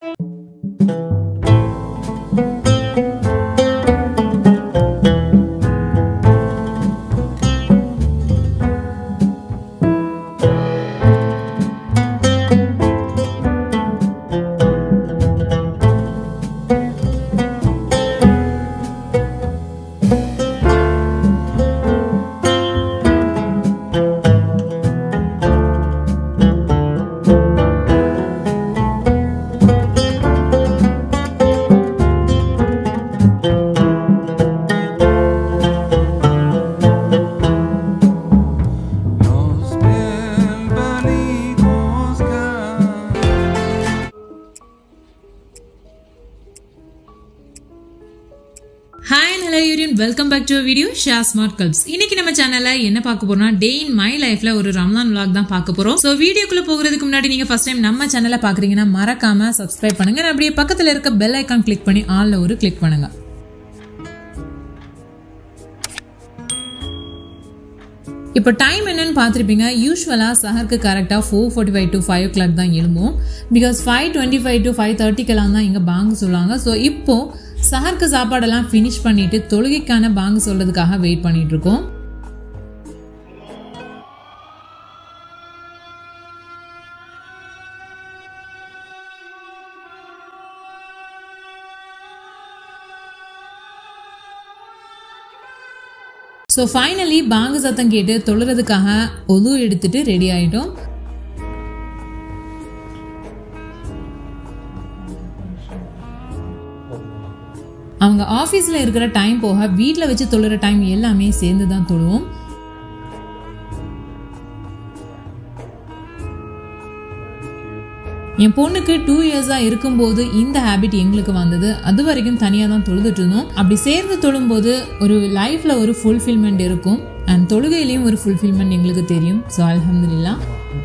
Los bienvenidos can. Hi hello யூரியன் welcome back to video ஷா smart கல்ப்ஸ் இன்னைக்கு நம்ம சேனல்ல என்ன பார்க்க போறோம்னா டே இன் மை லைஃப்ல ஒரு ரம்லான் vlog தான் பார்க்க போறோம் ஸோ வீடியோக்குள்ள போகிறதுக்கு முன்னாடி நீங்க ஃபர்ஸ்ட் டைம் நம்ம சேனலை பாக்குறீங்கன்னா மறக்காம சப்ஸ்கிரைப் பண்ணுங்க அப்படியே பக்கத்துல இருக்க பெல் ஐக்கான் கிளிக் பண்ணி ஆல்ல ஒரு கிளிக் பண்ணுங்க இப்போ டைம் என்னன்னு பார்த்துருப்பீங்க யூஸ்வலாக சஹருக்கு கரெக்டாக four forty five to five o'clock தான் எழும்பும் because five twenty five to five தேர்ட்டிக்கெல்லாம் தான் இங்கே பாங்கு சொல்லுவாங்க ஸோ இப்போ சஹருக்கு சாப்பாடெல்லாம் ஃபினிஷ் பண்ணிட்டு தொழுகைக்கான பாங்கு சொல்றதுக்காக வெயிட் பண்ணிட்டு இருக்கோம் ஸோ ஃபைனலி பாங்கு சத்தம் கேட்டு தொழுறதுக்காக ஒது எடுத்துட்டு ரெடி ஆயிட்டோம் அவங்க ஆஃபீஸில் இருக்கிற டைம் போக வீட்டில் வச்சு தொழுற டைம் எல்லாமே சேர்ந்து தான் தொழுவோம் என் பொண்ணுக்கு டூ இயர்ஸாக இருக்கும்போது இந்த ஹேபிட் எங்களுக்கு வந்தது அது வரைக்கும் தனியாக தான் தொழுதுட்டு இருந்தோம் அப்படி சேர்ந்து தொழும்போது ஒரு லைஃப்பில் ஒரு ஃபுல்ஃபில்மெண்ட் இருக்கும் அண்ட் தொழுகையிலையும் ஒரு ஃபுல்ஃபில்மெண்ட் எங்களுக்கு தெரியும் ஸோ அல்ஹம்துலில்லாஹ்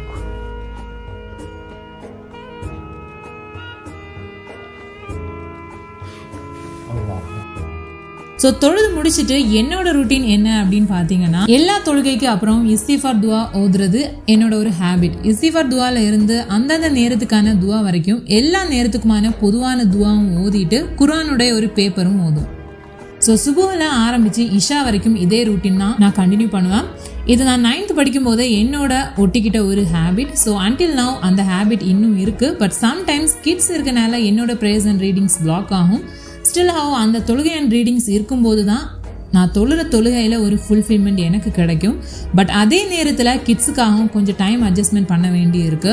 ஸோ தொழுது முடிச்சுட்டு என்னோட ருட்டீன் என்ன அப்படின்னு பார்த்தீங்கன்னா எல்லா தொழுகைக்கு அப்புறம் இஸ்திஃபார் துவா ஓதுறது என்னோட ஒரு ஹேபிட் இஸ்திஃபார் துவால இருந்து அந்தந்த நேரத்துக்கான துவா வரைக்கும் எல்லா நேரத்துக்குமான பொதுவான துவாவும் ஓதிட்டு குர்ஆனுடைய ஒரு பேப்பரும் ஓதும் ஸோ சுபுவில் ஆரம்பிச்சு இஷா வரைக்கும் இதே ரூட்டீன் தான் நான் கண்டினியூ பண்ணுவேன் இது நான் நைன்த் படிக்கும் போதே என்னோட ஒட்டிக்கிட்ட ஒரு ஹேபிட் ஸோ அன்டில் now அந்த ஹேபிட் இன்னும் இருக்கு பட் சம்டைம்ஸ் கிட்ஸ் இருக்கனால என்னோட ப்ரேயர்ஸ் அண்ட் ரீடிங்ஸ் பிளாக் ஆகும் ஸ்டில் ஹவ் அந்த தொழுகை அண்ட் ரீடிங்ஸ் இருக்கும்போது தான் நான் தொழுற தொழுகையில் ஒரு ஃபுல்ஃபில்மெண்ட் எனக்கு கிடைக்கும் பட் அதே நேரத்தில் கிட்ஸுக்காகவும் கொஞ்சம் டைம் அட்ஜஸ்ட்மெண்ட் பண்ண வேண்டி இருக்கு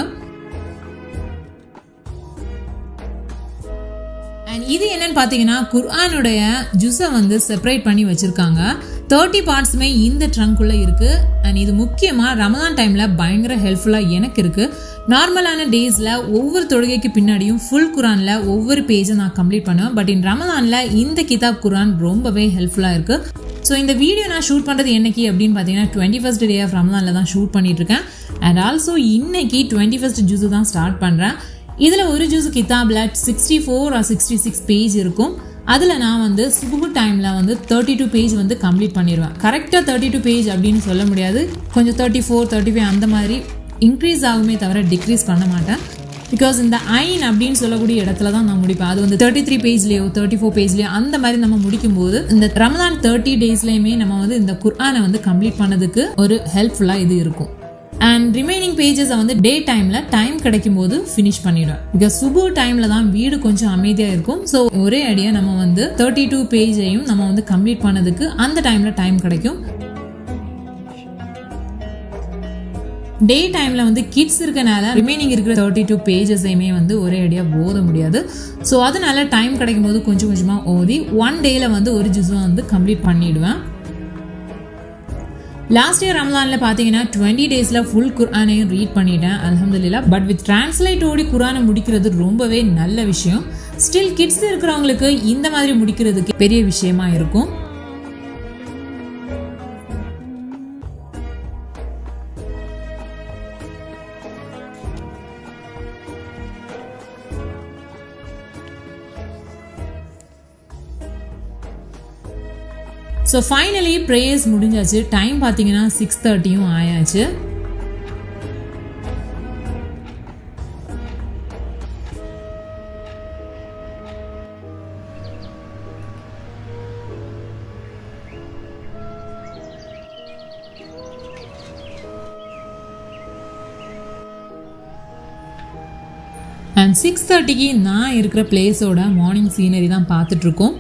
அண்ட் இது என்னன்னு பார்த்தீங்கன்னா குர்ஆனுடைய ஜுஸை வந்து செப்பரேட் பண்ணி வச்சிருக்காங்க தேர்ட்டி பார்ட்ஸுமே இந்த ட்ரங்க்குள்ளே இருக்கு அண்ட் இது முக்கியமாக ரமதான் டைமில் பயங்கர ஹெல்ப்ஃபுல்லாக எனக்கு இருக்கு நார்மலான டேஸில் ஒவ்வொரு தொழுகைக்கு பின்னாடியும் ஃபுல் குரானில் ஒவ்வொரு பேஜை நான் கம்ப்ளீட் பண்ணுவேன் பட் இன் ரமதானில் இந்த கிதாப் குரான் ரொம்பவே ஹெல்ப்ஃபுல்லாக இருக்கு ஸோ இந்த வீடியோ நான் ஷூட் பண்ணுறது என்னைக்கு அப்படின்னு பார்த்தீங்கன்னா டுவெண்ட்டி ஃபஸ்ட் டே ஆஃப் ரமதானில் தான் ஷூட் பண்ணிட்டு இருக்கேன் அண்ட் ஆல்சோ இன்னைக்கு டுவெண்ட்டி ஃபஸ்ட் ஜூஸு தான் ஸ்டார்ட் பண்ணுறேன் இதில் ஒரு ஜூஸ் கிதாபில் sixty four or sixty six page இருக்கும் அதில் நான் வந்து சுபுகு டைமில் வந்து தேர்ட்டி டூ பேஜ் வந்து கம்ப்ளீட் பண்ணிடுவேன் கரெக்டாக தேர்ட்டி டூ பேஜ் அப்படின்னு சொல்ல முடியாது கொஞ்சம் தேர்ட்டி ஃபோர் தேர்ட்டி ஃபைவ் அந்த மாதிரி இன்க்ரீஸ் ஆகுமே தவிர டிக்ரீஸ் பண்ண மாட்டேன் பிகாஸ் இந்த ஐன் அப்படின்னு சொல்லக்கூடிய இடத்துல தான் நான் முடிப்பேன் அது வந்து தேர்ட்டி த்ரீ பேஜ்லேயோ தேர்ட்டி ஃபோர் பேஜ்லேயோ அந்த மாதிரி நம்ம முடிக்கும்போது இந்த ரமதான் தேர்ட்டி டேஸ்லேயுமே நம்ம வந்து இந்த குர்ஆனை வந்து கம்ப்ளீட் பண்ணதுக்கு ஒரு ஹெல்ப்ஃபுல்லாக இது இருக்கும் அண்ட் ரிமைனிங் பேஜஸை வந்து டே டைமில் டைம் கிடைக்கும் போது ஃபினிஷ் பண்ணிடுவேன் பிகாஸ் சுபு டைமில் தான் வீடு கொஞ்சம் அமைதியாக இருக்கும் ஸோ ஒரே அடியா நம்ம வந்து தேர்ட்டி டூ பேஜையும் நம்ம வந்து கம்ப்ளீட் பண்ணதுக்கு அந்த டைமில் டைம் கிடைக்கும் டே டைமில் வந்து கிட்ஸ் இருக்கனால ரிமைனிங் இருக்கிற தேர்ட்டி டூ பேஜஸையுமே வந்து ஒரே அடியாக ஓத முடியாது ஸோ அதனால டைம் கிடைக்கும் போது கொஞ்சம் கொஞ்சமாக ஓதி ஒன் டேயில் வந்து ஒரு ஜூஸும் வந்து கம்ப்ளீட் பண்ணிடுவேன் லாஸ்ட் இயர் ரம்லானில் பார்த்தீங்கன்னா டுவெண்ட்டி டேஸில் ஃபுல் குர்ஆனையும் ரீட் பண்ணிட்டேன் அல்ஹம்துலில்லா பட் வித் டிரான்ஸ்லேட் ஓடி குர்ஆனை முடிக்கிறது ரொம்பவே நல்ல விஷயம் ஸ்டில் கிட்ஸ் இருக்கிறவங்களுக்கு இந்த மாதிரி முடிக்கிறதுக்கு பெரிய விஷயமா இருக்கும் ஸோ ஃபைனலி ப்ரேயர்ஸ் முடிஞ்சாச்சு டைம் பார்த்தீங்கன்னா சிக்ஸ் தேர்ட்டியும் ஆயாச்சு அண்ட் சிக்ஸ் தேர்ட்டிக்கு நான் இருக்கிற பிளேஸோட மார்னிங் சீனரி தான் பார்த்துட்ருக்கோம்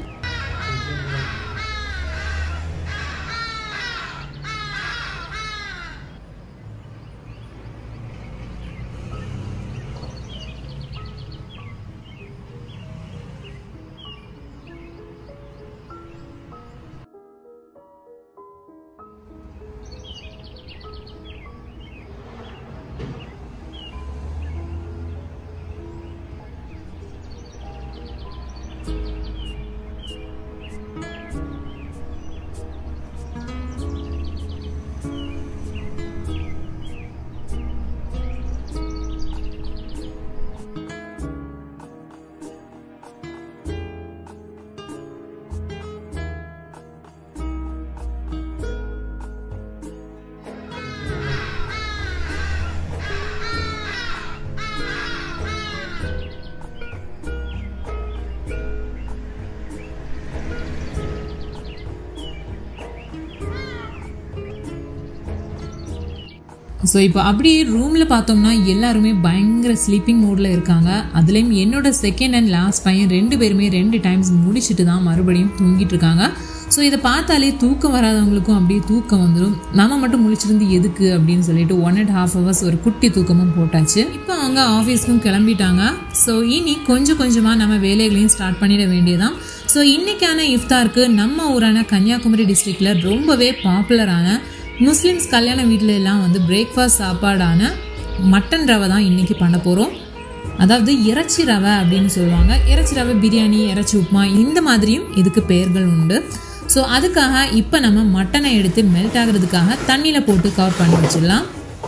ஸோ இப்போ அப்படியே ரூமில் பார்த்தோம்னா எல்லாருமே பயங்கர ஸ்லீப்பிங் மூடில் இருக்காங்க அதுலேயும் என்னோட செகண்ட் அண்ட் லாஸ்ட் பையன் ரெண்டு பேருமே ரெண்டு டைம்ஸ் முடிச்சுட்டு தான் மறுபடியும் தூங்கிட்டு இருக்காங்க ஸோ இதை பார்த்தாலே தூக்கம் வராதவங்களுக்கும் அப்படியே தூக்கம் வந்துடும் நம்ம மட்டும் முழிச்சிருந்து எதுக்கு அப்படின்னு சொல்லிட்டு ஒன் அண்ட் ஹாஃப் ஹவர்ஸ் ஒரு குட்டி தூக்கமும் போட்டாச்சு இப்போ அவங்க ஆஃபீஸ்க்கும் கிளம்பிட்டாங்க ஸோ இனி கொஞ்சம் கொஞ்சமாக நம்ம வேலைகளையும் ஸ்டார்ட் பண்ணிட வேண்டியதான் ஸோ இன்னைக்கான இஃப்தாருக்கு நம்ம ஊரான கன்னியாகுமரி டிஸ்ட்ரிக்டில் ரொம்பவே பாப்புலரான முஸ்லிம்ஸ் கல்யாண வீட்டில எல்லாம் வந்து பிரேக்ஃபாஸ்ட் சாப்பாடான மட்டன் ரவை தான் இன்னைக்கு பண்ண போகிறோம் அதாவது இறைச்சி ரவை அப்படின்னு சொல்லுவாங்க இறைச்சி ரவை பிரியாணி இறைச்சி உப்புமா இந்த மாதிரியும் இதுக்கு பெயர்கள் உண்டு ஸோ அதுக்காக இப்போ நம்ம மட்டனை எடுத்து மெல்ட் ஆகிறதுக்காக தண்ணியில் போட்டு கவர் பண்ணி வச்சிடலாம்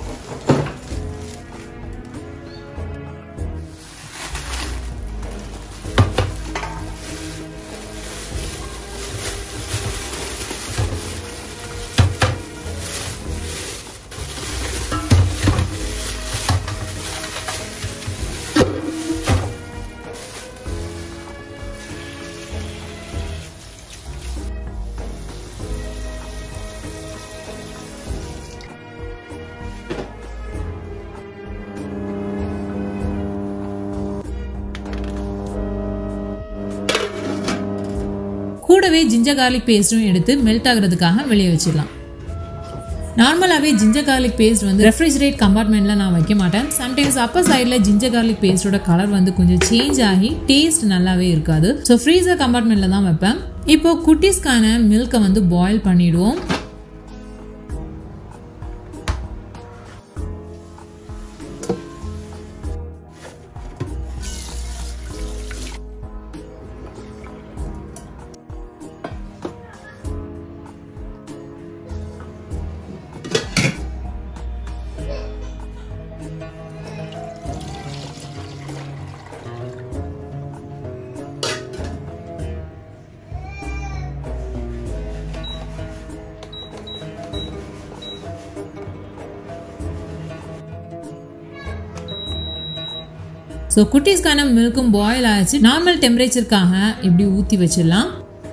கூடவே ஜிஞ்சர் கார்லிக் பேஸ்ட்டும் எடுத்து மெல்ட் ஆகிறதுக்காக வெளியே வச்சிடலாம் நார்மலாகவே ஜிஞ்சர் கார்லிக் பேஸ்ட் வந்து ரெஃப்ரிஜரேட் கம்பார்ட்மெண்ட்டில் நான் வைக்க மாட்டேன் சம்டைம்ஸ் அப்பர் சைடில் ஜிஞ்சர் கார்லிக் பேஸ்டோட கலர் வந்து கொஞ்சம் சேஞ்ச் ஆகி டேஸ்ட் நல்லாவே இருக்காது ஸோ ஃப்ரீசர் கம்பார்ட்மெண்ட்டில் தான் வைப்பேன் இப்போ குட்டீஸ்க்கான மில்கை வந்து பாயில் பண்ணிடுவோம் ஸோ குட்டீஸ்க்கான மில்க்கும் பாயில் ஆச்சு நார்மல் டெம்பரேச்சருக்காக இப்படி ஊற்றி வச்சிடலாம்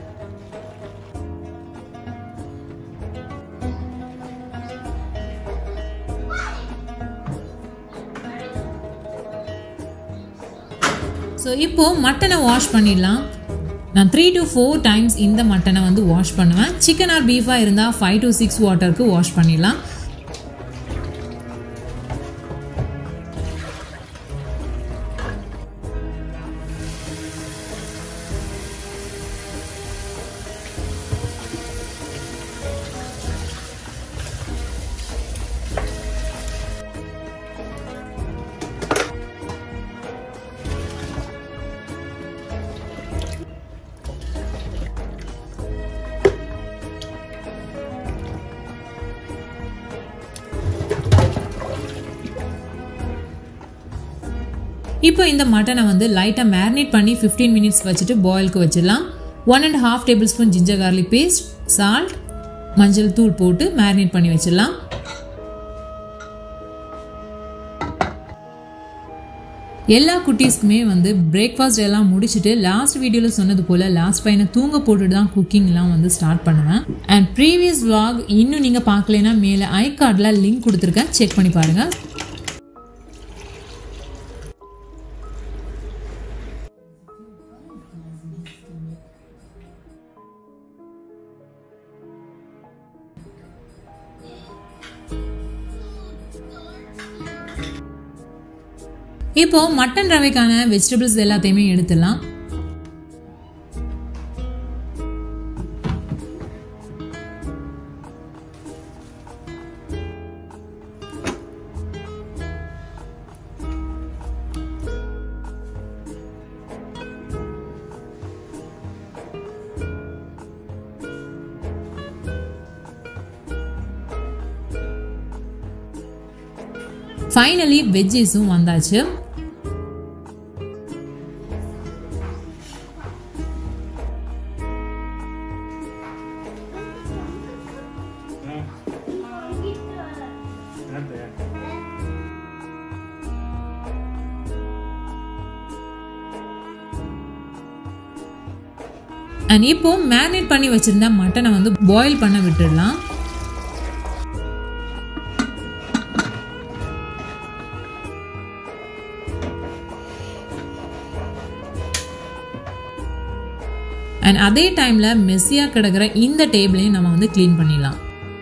ஸோ இப்போ மட்டனை வாஷ் பண்ணிடலாம் நான் த்ரீ டு ஃபோர் டைம்ஸ் இந்த மட்டனை வந்து வாஷ் பண்ணுவேன் சிக்கன் ஆர் பீஃபாக இருந்தால் ஃபைவ் டு சிக்ஸ் வாட்டருக்கு வாஷ் பண்ணிடலாம் இப்போ இந்த மட்டனை வந்து லைட்டாக மேரினேட் பண்ணி ஃபிஃப்டீன் மினிட்ஸ் வச்சுட்டு பாயிலுக்கு வச்சிடலாம் one and half tablespoon ginger garlic paste salt மஞ்சள் தூள் போட்டு மேரினேட் பண்ணி வச்சிடலாம் எல்லா குட்டீஸ்க்குமே வந்து பிரேக்ஃபாஸ்ட் எல்லாம் முடிச்சுட்டு லாஸ்ட் வீடியோவில் சொன்னது போல் லாஸ்ட் பையனை தூங்க போட்டுட்டு தான் குக்கிங்லாம் வந்து ஸ்டார்ட் பண்ணுவேன் அண்ட் ப்ரீவியஸ் vlog இன்னும் நீங்கள் பார்க்கலனா மேலே ஐ கார்டில் லிங்க் கொடுத்துருக்கேன் செக் பண்ணி பாருங்கள் இப்போ மட்டன் ரவைக்கான வெஜிடபிள்ஸ் எல்லாத்தையுமே எடுத்துடலாம் ஃபைனலி வெஜ்ஜீஸும் வந்தாச்சு அண்ட் இப்போ மேரினேட் பண்ணி வச்சிருந்த மட்டனை வந்து பாயில் பண்ண விட்டுடலாம் அண்ட் அதே டைம்ல மெஸ்ஸியா கிடக்கிற இந்த டேபிளையும் நம்ம வந்து க்ளீன் பண்ணிடலாம்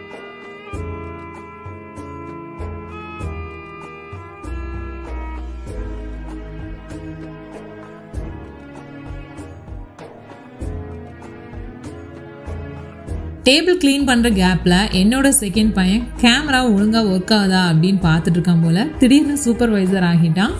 டேபிள் க்ளீன் பண்ணுற கேப்பில் என்னோட செகண்ட் பையன் கேமரா ஒழுங்காக ஒர்க் ஆகுதா அப்படின்னு பார்த்துட்டு இருக்கான் போல திடீர்னு சூப்பர்வைசர் ஆகிட்டான்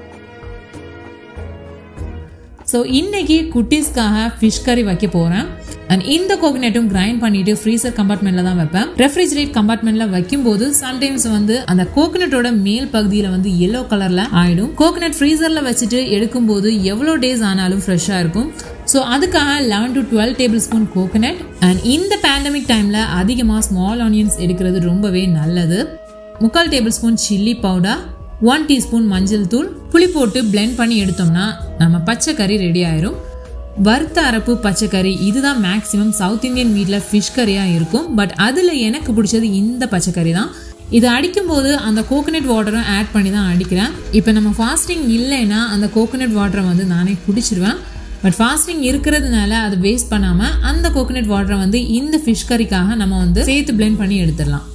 ஸோ இன்னைக்கு குட்டீஸ்க்காக ஃபிஷ் கறி வைக்க போகிறேன் அண்ட் இந்த கோகனட்டும் கிரைண்ட் பண்ணிட்டு ஃப்ரீசர் கம்பார்ட்மெண்ட்ல தான் வைப்பேன் ரெஃப்ரிஜரேட் கம்பார்ட்மெண்ட்ல வைக்கும்போது சம்டைம்ஸ் வந்து அந்த கோகனட்டோட மேல் பகுதியில வந்து எல்லோ கலர்ல ஆயிடும் கோகனட் ஃப்ரீசர்ல வச்சுட்டு எடுக்கும்போது எவ்வளோ டேஸ் ஆனாலும் ஃப்ரெஷ்ஷாக இருக்கும் ஸோ அதுக்காக eleven to twelve tablespoon coconut and இந்த பேண்டமிக் டைம்ல அதிகமாக ஸ்மால் ஆனியன்ஸ் எடுக்கிறது ரொம்பவே நல்லது முக்கால் tablespoon chilli powder one teaspoon மஞ்சள் தூள் புளி போட்டு பிளெண்ட் பண்ணி எடுத்தோம்னா நம்ம பச்சை கறி ரெடி ஆயிரும் வறுத்த அரப்பு பச்சைக்கறி இதுதான் மேக்ஸிமம் சவுத் இந்தியன் வீட்டில் ஃபிஷ் கறியாக இருக்கும் பட் அதில் எனக்கு பிடிச்சது இந்த பச்சைக்கறி தான் இது அடிக்கும்போது அந்த கோகனட் வாட்டரும் ஆட் பண்ணி தான் அடிக்கிறேன் இப்போ நம்ம ஃபாஸ்டிங் இல்லைன்னா அந்த கோகனட் வாட்டரை வந்து நானே குடிச்சிருவேன் பட் ஃபாஸ்டிங் இருக்கிறதுனால அதை வேஸ்ட் பண்ணாமல் அந்த கோகனட் வாட்டரை வந்து இந்த ஃபிஷ் கறிக்காக நம்ம வந்து சேர்த்து பிளெண்ட் பண்ணி எடுத்துடலாம்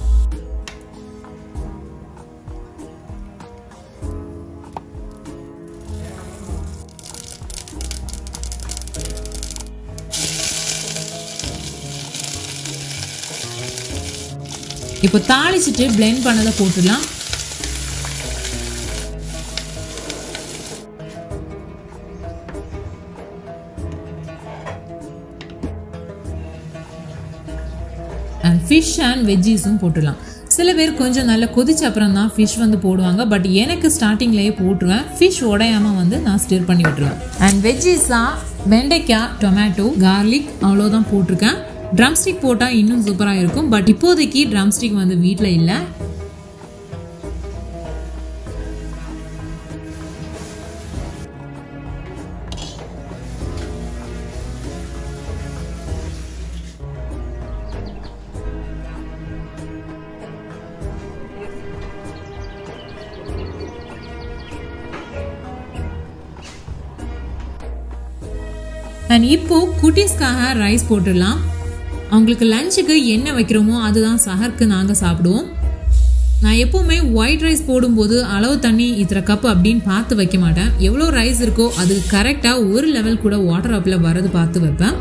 இப்போ தாளிச்சிட்டு பிளெண்ட் பண்ணதை போட்டுடலாம் அண்ட் ஃபிஷ் அண்ட் வெஜ்ஜீஸும் போட்டுடலாம் சில பேர் கொஞ்சம் நல்லா கொதிச்ச அப்புறம் தான் ஃபிஷ் வந்து போடுவாங்க பட் எனக்கு ஸ்டார்டிங்லேயே போட்டுருவேன் ஃபிஷ் உடையாம வந்து நான் ஸ்டிர் பண்ணி விட்டுருவேன் அண்ட் வெஜ்ஜீஸாக வெண்டைக்காய் டொமேட்டோ கார்லிக் அவ்வளோதான் போட்டிருக்கேன் ட்ரம் ஸ்டிக் போட்டால் இன்னும் சூப்பராக இருக்கும் பட் இப்போதைக்கு ட்ரம் ஸ்டிக் வந்து வீட்டில் இல்லை அண்ட் இப்போ குட்டீஸ்க்காக ரைஸ் போட்டுடலாம் அவங்களுக்கு லஞ்சுக்கு என்ன வைக்கிறோமோ அதுதான் சஹருக்கு நாங்கள் சாப்பிடுவோம் நான் எப்போவுமே ஒயிட் ரைஸ் போடும்போது அளவு தண்ணி இத்தனை கப் அப்படின்னு பார்த்து வைக்க மாட்டேன் எவ்வளோ ரைஸ் இருக்கோ அதுக்கு கரெக்டாக ஒரு லெவல் கூட வாட்டர் அப்பில் வரது பார்த்து வைப்பேன்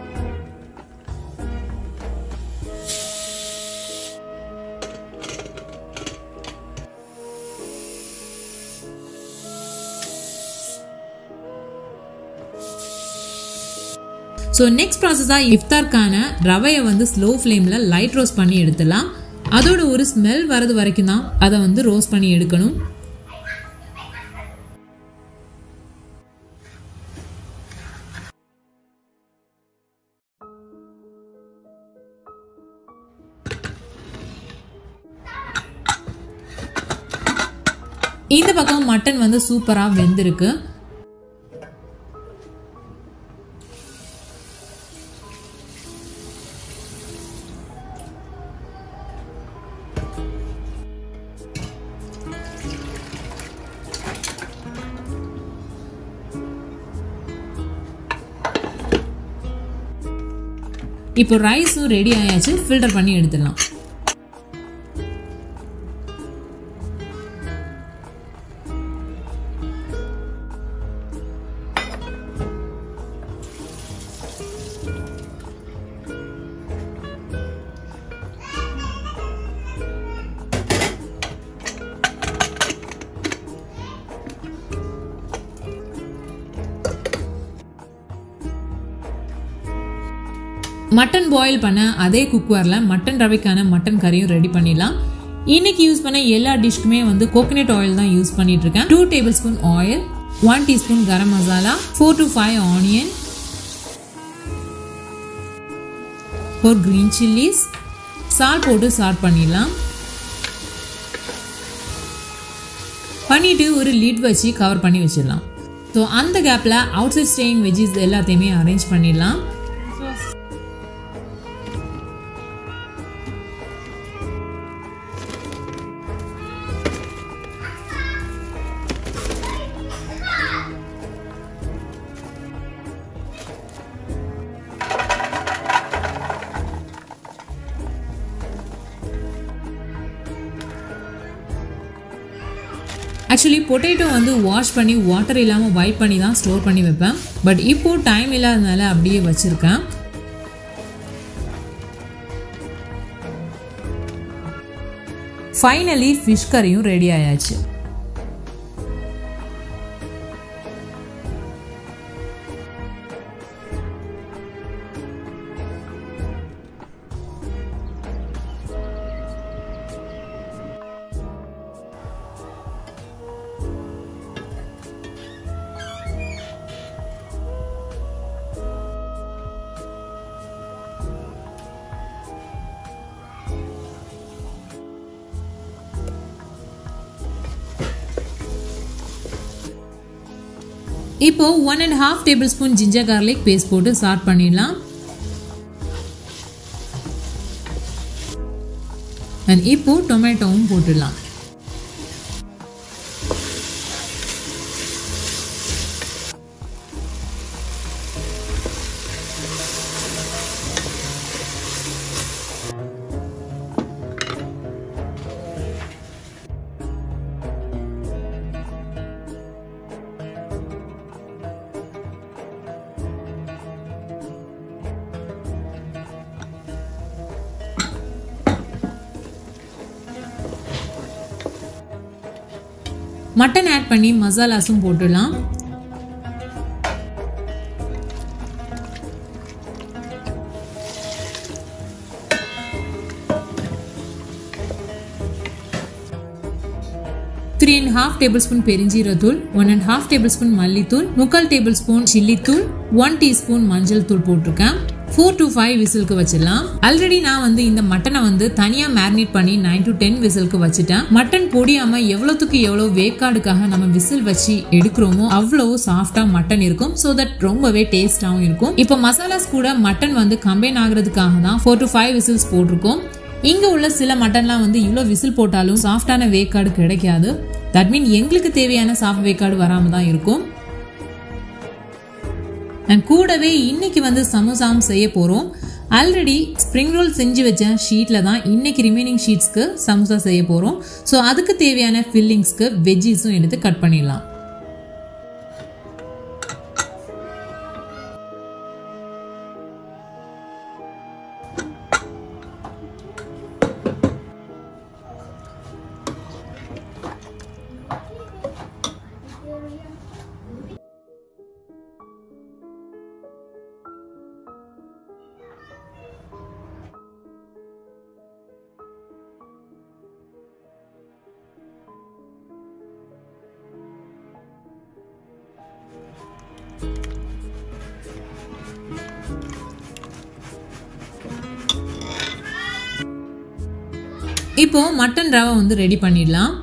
ஸோ நெக்ஸ்ட் ப்ராசஸாக இஃப்தார்க்கான ரவையை வந்து ஸ்லோ ஃப்ளேமில் லைட் ரோஸ்ட் பண்ணி எடுத்துடலாம் அதோட ஒரு ஸ்மெல் வரது வரைக்கும் தான் அதை வந்து ரோஸ்ட் பண்ணி எடுக்கணும் இந்த பக்கம் மட்டன் வந்து சூப்பராக வெந்திருக்கு இப்போ ரைஸும் ரெடி ஆயாச்சு ஃபில்டர் பண்ணி எடுத்துடலாம் மட்டன் பாயில் பண்ண அதே குக்வேரில் மட்டன் ரவைக்கான மட்டன் கறியும் ரெடி பண்ணிடலாம் இன்னைக்கு யூஸ் பண்ண எல்லா டிஷ்க்குமே வந்து கோகனட் ஆயில் தான் யூஸ் பண்ணிட்டு இருக்கேன் two tablespoon oil one teaspoon garam masala four to five onion four green chillies salt போட்டு ஸ்டார்ட் பண்ணிடலாம் பண்ணிட்டு ஒரு லிட் வச்சு கவர் பண்ணி வச்சிடலாம் ஸோ அந்த கேப்பில் அவுட் சைட் ஸ்டேயிங் வெஜ்ஜஸ் எல்லாத்தையுமே அரேஞ்ச் பண்ணிடலாம் ஆக்சுவலி பொட்டேட்டோ வந்து வாஷ் பண்ணி வாட்டர் இல்லாமல் வைப் பண்ணி தான் ஸ்டோர் பண்ணி வைப்பேன் பட் இப்போது டைம் இல்லாதனால அப்படியே வச்சுருக்கேன் ஃபைனலி ஃபிஷ் கறியும் ரெடி ஆயாச்சு இப்போ one and half tablespoon ginger garlic paste போட்டு ஸ்டார்ட் பண்ணிடலாம் அண்ட் இப்போ டொமேட்டோவும் போட்டுடலாம் மட்டன் ஆட் பண்ணி மசாலாஸும் போட்டுடலாம் three and half tablespoon பெருஞ்சீரத்தூள் one and half tablespoon மல்லித்தூள் முக்கால் டேபிள் ஸ்பூன் சில்லி தூள் ஒன் டீஸ்பூன் மஞ்சள் தூள் போட்டிருக்கேன் ஃபோர் டு ஃபைவ் விசிலுக்கு வச்சிடலாம் ஆல்ரெடி நான் வந்து இந்த மட்டனை வந்து தனியாக மேரினேட் பண்ணி நைன் டு டென் விசிலுக்கு வச்சுட்டேன் மட்டன் பொடியாம எவ்வளோத்துக்கு எவ்வளோ வேக்காடுக்காக நம்ம விசில் வச்சு எடுக்கிறோமோ அவ்வளோ சாஃப்டாக மட்டன் இருக்கும் ஸோ தட் ரொம்பவே டேஸ்டாகவும் இருக்கும் இப்போ மசாலாஸ் கூட மட்டன் வந்து கம்பைன் ஆகுறதுக்காக தான் ஃபோர் டு ஃபைவ் விசில்ஸ் போட்டிருக்கோம் இங்கே உள்ள சில மட்டன்லாம் வந்து இவ்வளோ விசில் போட்டாலும் சாஃப்டான வேக்காடு கிடைக்காது தட் மீன் எங்களுக்கு தேவையான சாஃப்ட் வேக்காடு வராமல் தான் இருக்கும் அண்ட் கூடவே இன்னைக்கு வந்து சமோசாவும் செய்ய போகிறோம் ஆல்ரெடி ஸ்ப்ரிங் ரோல் செஞ்சு வச்ச ஷீட்டில் தான் இன்னைக்கு ரிமைனிங் ஷீட்ஸ்க்கு சமோசா செய்ய போகிறோம் ஸோ அதுக்கு தேவையான ஃபில்லிங்ஸ்க்கு வெஜ்ஜீஸும் எடுத்து கட் பண்ணிடலாம் இப்போ மட்டன் ரவை வந்து ரெடி பண்ணிடலாம்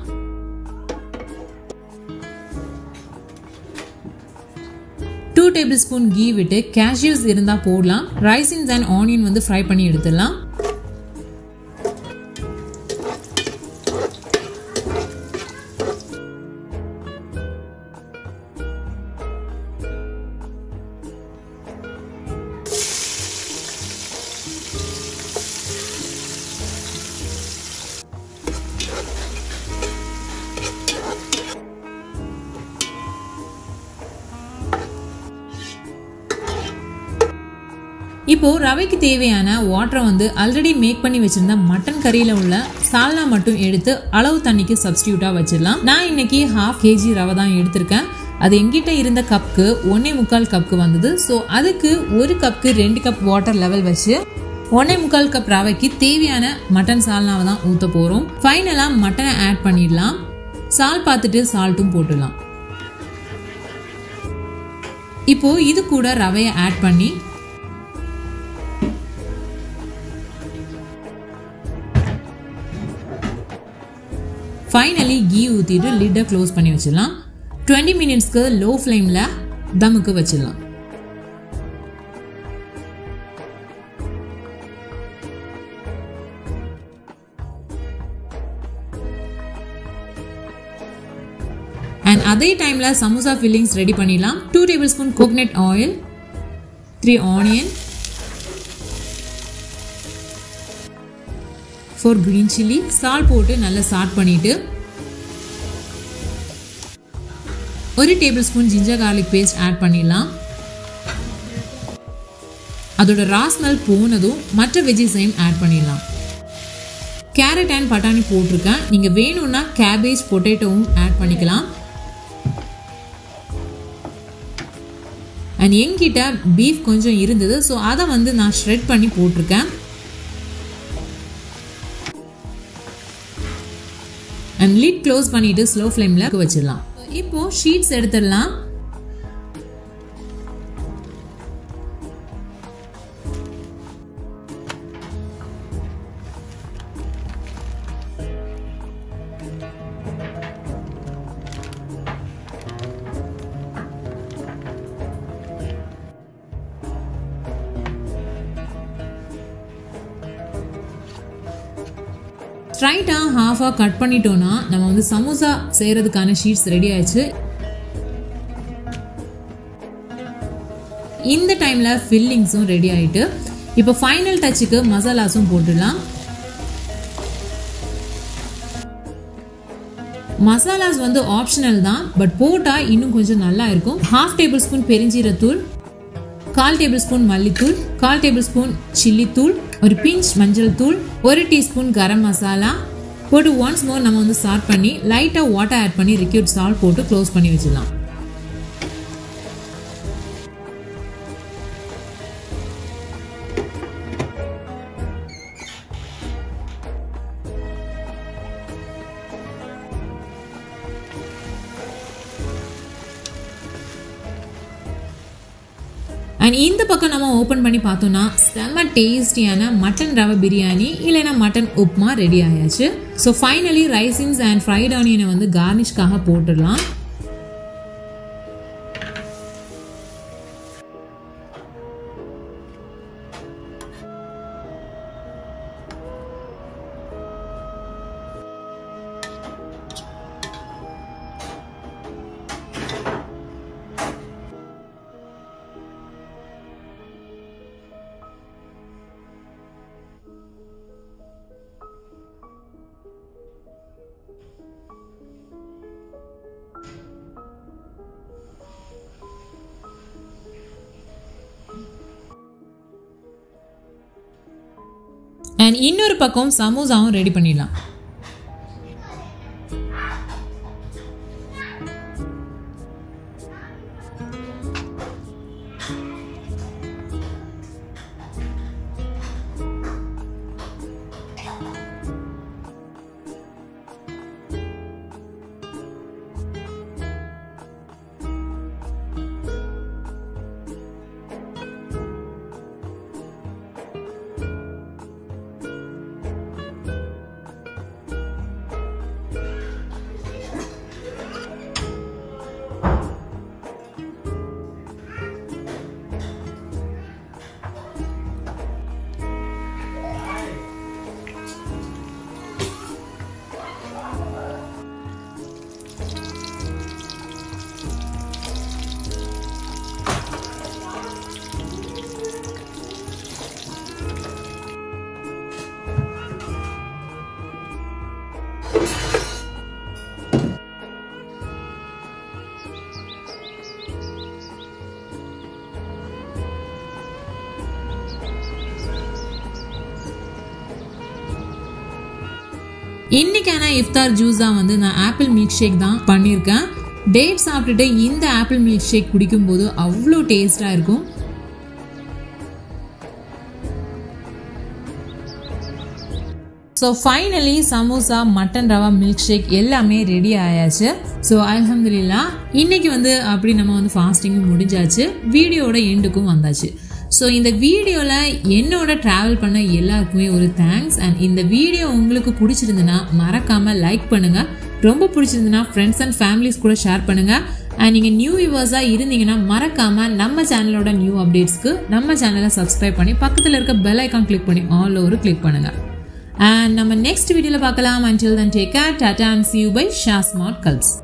டூ டேபிள் ஸ்பூன் கீ விட்டு கேஷ்யூஸ் இருந்தால் போடலாம் ரைசின்ஸ் அண்ட் ஆனியன் வந்து ஃப்ரை பண்ணி எடுத்துடலாம் இப்போ ரவைக்கு தேவையான வாட்டரை வந்து ஆல்ரெடி மேக் பண்ணி வச்சிருந்த மட்டன் கறியில உள்ள சால்னா மட்டும் எடுத்து அளவு தண்ணிக்கு சப்ஸ்டியூட்டா வச்சிடலாம் நான் இன்னைக்கு ஹாஃப் கேஜி ரவை தான் எடுத்திருக்கேன் அது எங்கிட்ட இருந்த கப்புக்கு ஒன்னே முக்கால் கப்புக்கு வந்தது ஸோ அதுக்கு ஒரு கப்புக்கு ரெண்டு கப் வாட்டர் லெவல் வச்சு ஒன்னே முக்கால் கப் ரவைக்கு தேவையான மட்டன் சால்னாவை தான் ஊற்ற போகிறோம் ஃபைனலாக மட்டனை ஆட் பண்ணிடலாம் சால் பார்த்துட்டு சால்ட்டும் போட்டுடலாம் இப்போ இது கூட ரவையை ஆட் பண்ணி ஃபைனலி கீ ஊற்றிட்டு லிட்டை க்ளோஸ் பண்ணி வச்சிடலாம் டுவெண்ட்டி மினிட்ஸ்க்கு லோ ஃப்ளேமில் தமுக்கு வச்சிடலாம் அண்ட் அதே டைமில் சமோசா ஃபில்லிங்ஸ் ரெடி பண்ணிடலாம் two tablespoon coconut oil three onion four green chilli salt போட்டு நல்லா சாட் பண்ணிவிட்டு ஒரு tablespoon ginger garlic paste add பண்ணிடலாம் அதோட ரா ஸ்மெல் போனதும் மற்ற வெஜிஸையும் ஆட் பண்ணிடலாம் கேரட் அண்ட் பட்டாணி போட்டிருக்கேன் நீங்கள் வேணும்னா கேபேஜ் பொட்டேட்டோவும் ஆட் பண்ணிக்கலாம் அண்ட் என்கிட்ட பீஃப் கொஞ்சம் இருந்தது ஸோ அதை வந்து நான் ஷ்ரெட் பண்ணி போட்டிருக்கேன் அண்ட் லிட் க்ளோஸ் பண்ணிட்டு ஸ்லோ ஃப்ளேமில் வச்சிடலாம் இப்போ ஷீட்ஸ் எடுத்துடலாம் ஸ்ட்ரைட்டாக ஹாஃபாக கட் பண்ணிட்டோம்னா நம்ம வந்து சமோசா செய்கிறதுக்கான ஷீட்ஸ் ரெடி ஆயிடுச்சு இந்த டைமில் ஃபில்லிங்ஸும் ரெடி ஆகிட்டு இப்போ ஃபைனல் டச்சுக்கு மசாலாஸும் போட்டுடலாம் மசாலாஸ் வந்து ஆப்ஷனல் தான் பட் போட்டால் இன்னும் கொஞ்சம் நல்லா இருக்கும் ஹாஃப் டேபிள் ஸ்பூன் பெருஞ்சீரத்தூள் கால் டேபிள் ஸ்பூன் மல்லித்தூள் கால் டேபிள் ஸ்பூன் சில்லி தூள் ஒரு பிஞ்ச் மஞ்சள் தூள் ஒரு டீஸ்பூன் கரம் மசாலா போட்டு ஒன்ஸ் மோர் நம்ம வந்து ஸ்டார்ட் பண்ணி லைட்டாக வாட்டர் ஆட் பண்ணி ரிக்யூட் சால்ட் போட்டு க்ளோஸ் பண்ணி வச்சிடலாம் அண்ட் இந்த பக்கம் நம்ம ஓப்பன் பண்ணி பார்த்தோம்னா செம்ம டேஸ்டியான மட்டன் ரவை பிரியாணி இல்லைன்னா மட்டன் உப்மா ரெடி ஆயாச்சு so finally raisins and fried ஆனியனை வந்து கார்னிஷ்காக போட்டுடலாம் அண்ட் இன்னொரு பக்கம் சமோசாவும் ரெடி பண்ணிடலாம் இன்னைக்கான இஃப்தார் ஜூஸாக வந்து நான் ஆப்பிள் மில்க் ஷேக் தான் பண்ணியிருக்கேன் டேட் சாப்பிட்டுட்டு இந்த ஆப்பிள் மில்க் ஷேக் குடிக்கும்போது அவ்வளோ டேஸ்டாக இருக்கும் so finally samosa mutton rava milkshake எல்லாமே ரெடி ஆயாச்சு ஸோ அலமதுல்லா இன்னைக்கு வந்து அப்படி நம்ம வந்து ஃபாஸ்டிங்கும் முடிஞ்சாச்சு வீடியோட எண்டுக்கும் வந்தாச்சு ஸோ இந்த வீடியோவில் என்னோட ட்ராவல் பண்ண எல்லாருக்குமே ஒரு தேங்க்ஸ் அண்ட் இந்த வீடியோ உங்களுக்கு பிடிச்சிருந்துன்னா மறக்காமல் லைக் பண்ணுங்கள் ரொம்ப பிடிச்சிருந்துன்னா ஃப்ரெண்ட்ஸ் அண்ட் ஃபேமிலிஸ் கூட ஷேர் பண்ணுங்கள் அண்ட் நீங்கள் நியூ வியூவர்ஸாக இருந்தீங்கன்னா மறக்காமல் நம்ம சேனலோட நியூ அப்டேட்ஸ்க்கு நம்ம சேனலை சப்ஸ்கிரைப் பண்ணி பக்கத்தில் இருக்க பெல் ஐக்கான் கிளிக் பண்ணி ஆல் ஓவர் கிளிக் பண்ணுங்கள் அண்ட் நம்ம நெக்ஸ்ட் வீடியோவில் பார்க்கலாம் until then take care tata and see you by ஷா ஸ்மார்ட் கல்ஸ்